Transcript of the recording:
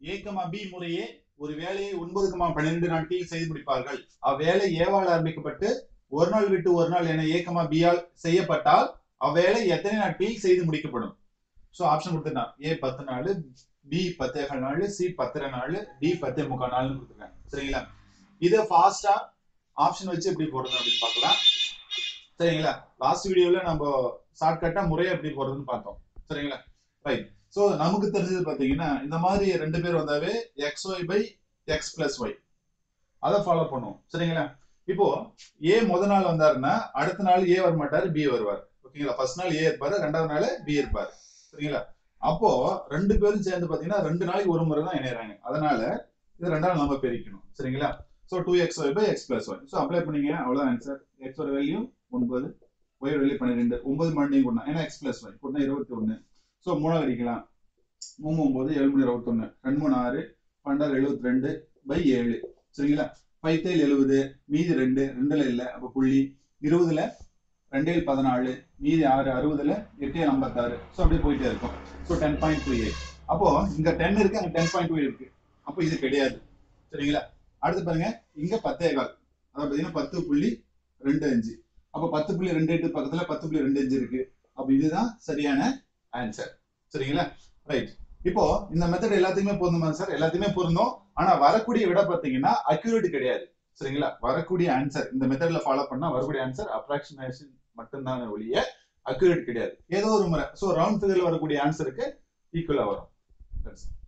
ஏ comma B முறையே ஒரு வேலையை ஒன்பது கமா பன்னிரண்டு நாட்களில் செய்து முடிப்பார்கள் அவ்வேலை ஏவால் ஆரம்பிக்கப்பட்டு ஒரு நாள் விட்டு ஒரு நாள் என ஏ கமா பியால் செய்யப்பட்டால் அவ்வேலை எத்தனை நாட்களில் செய்து முடிக்கப்படும் சோ ஆப்ஷன் கொடுத்துட்டான் ஏ பத்து நாள் பி பத்தேகால் நாள் சி பத்தரை நாள் டி பத்தே முக்கால் நாள்னு கொடுத்துருக்காங்க சரிங்களா இதை ஃபாஸ்டா ஆப்ஷன் வச்சு எப்படி போடுறது அப்படின்னு பார்க்கலாம் சரிங்களா லாஸ்ட் வீடியோல நம்ம ஷார்ட்கட்டா முறையா எப்படி போடுறதுன்னு பார்த்தோம் சரிங்களா ரைட் சோ நமக்கு தெரிஞ்சது பாத்தீங்கன்னா இந்த மாதிரி ரெண்டு பேர் வந்தாவே X Y by X plus Y அதை ஃபாலோ பண்ணுவோம் சரிங்களா இப்போ ஏ முத நாள் வந்தாருன்னா அடுத்த நாள் ஏ வர மாட்டாரு பி வருவார் ஓகேங்களா ஃபர்ஸ்ட் நாள் ஏ இருப்பாரு ரெண்டாவது நாள் பி இருப்பாரு சரிங்களா அப்போ ரெண்டு பேரும் சேர்ந்து பாத்தீங்கன்னா ரெண்டு நாளைக்கு ஒரு முறை தான் இணையறாங்க அதனால இது ரெண்டாவது நம்ம பெருக்கணும் சரிங்களா so two X Y by X plus Y so apply பண்ணீங்க அவ்வளோதான் ஆன்சர் எக்ஸோட வேல்யூ ஒன்பது ஒய் வேல்யூ பன்னிரெண்டு ஒன்பது மறுபடியும் கொடுனா ஏன்னா எக்ஸ் பிளஸ் ஒய் கொடுனா இருபத்தி ஒன்று ஸோ மூணாவது அடிக்கலாம் மூணு ஒன்பது ஏழு மணி இருபத்தொன்னு ரெண்டு மூணு ஆறு பன்னெண்டு எழுபத்தி ரெண்டு பை ஏழு சரிங்களா பைத்தேல் எழுபது மீதி ரெண்டு ரெண்டுல இல்லை அப்போ புள்ளி இருபதுல ரெண்டேல் பதினாலு மீதி ஆறு அறுபதுல எட்டேல் ஐம்பத்தாறு ஸோ அப்படியே போயிட்டே இருக்கும் so ten point two eight அப்போ இங்க டென் இருக்கு அங்க டென் பாயிண்ட் டூ இருக்கு அப்போ இது கிடையாது சரிங்களா அடுத்து பாருங்க இங்க பத்தே கால் அதாவது பாத்தீங்கன்னா பத்து புள்ளி ரெண்டு அஞ்சு அப்போ பத்து புள்ளி ரெண்டு எட்டு பக்கத்துல பத்து புள்ளி ரெண்டு அஞ்சு இருக்கு அப்போ இதுதான் சரியான ஆன்சர் சரிங்களா ரைட் இப்போ இந்த மெத்தட் எல்லாத்துக்குமே பொருந்துமா சார் எல்லாத்தையுமே பொருந்தும் ஆனா வரக்கூடிய விட பாத்தீங்கன்னா அக்யூரேட் கிடையாது சரிங்களா வரக்கூடிய ஆன்சர் இந்த மெத்தட்ல ஃபாலோ பண்ணா வரக்கூடிய ஆன்சர் அப்ராக்சிமேஷன் மட்டும்தான் ஒழிய அக்யூரேட் கிடையாது ஏதோ ஒரு முறை ஸோ ரவுண்ட் ஃபிகர்ல வரக்கூடிய ஆன்சருக்கு ஈக்குவலா வரும் That's it.